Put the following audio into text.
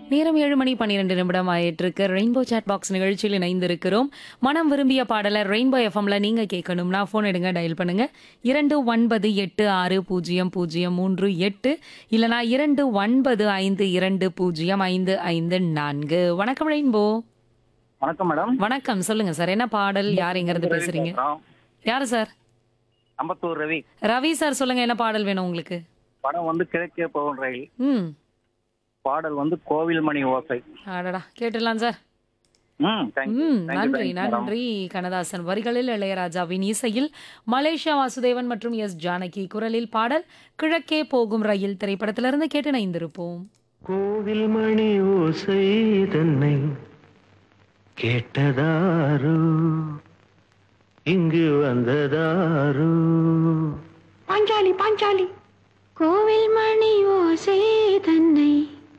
நேரம் ஏழு மணி பன்னிரெண்டு நிமிடம் ஆயிட்டிருக்கு ரெயின்போ சாட் பாக்ஸ் நிகழ்ச்சியில் இணைந்திருக்கிறோம் மனம் விரும்பிய பாடலை ரெயின்போ எஃப்எம்ல நீங்க கேட்கணும்னா ஃபோன் எடுங்க டயல் பண்ணுங்க இரண்டு ஒன்பது எட்டு ஆறு பூஜ்ஜியம் பூஜ்ஜியம் மூன்று எட்டு இல்லனா இரண்டு ஒன்பது ஐந்து இரண்டு பூஜ்ஜியம் ஐந்து ஐந்து நான்கு வணக்கம் ரெயின்போ வணக்கம் மேடம் வணக்கம் சொல்லுங்க சார் என்ன பாடல் யார் இருந்து பேசுறீங்க பேசுறோம். யாரு சார் அம்பத்தூர் ரவி ரவி சார் சொல்லுங்க என்ன பாடல் வேணும் உங்களுக்கு படம் வந்து கிழக்கே போகும் ரயில் ம் பாடல் வந்து கோவில் மணி ஓசை அடடா கேட்டுடலாம் சார் ம் தேங்க்யூ ம் Thank you, நன்றி thank you, madam. நன்றி கண்ணதாசன் வரிகளில் இளையராஜாவின் இசையில் மலேசியா வாசுதேவன் மற்றும் எஸ் ஜானகி குரலில் பாடல் கிழக்கே போகும் ரயில் திரைப்படத்திலிருந்து கேட்டு இணைந்திருப்போம் கோவில் மணி ஓசை தன்னை கேட்டதாரோ இங்கு வந்ததாரோ பாஞ்சாலி பாஞ்சாலி கோவில் மணி ஓசை தன்னை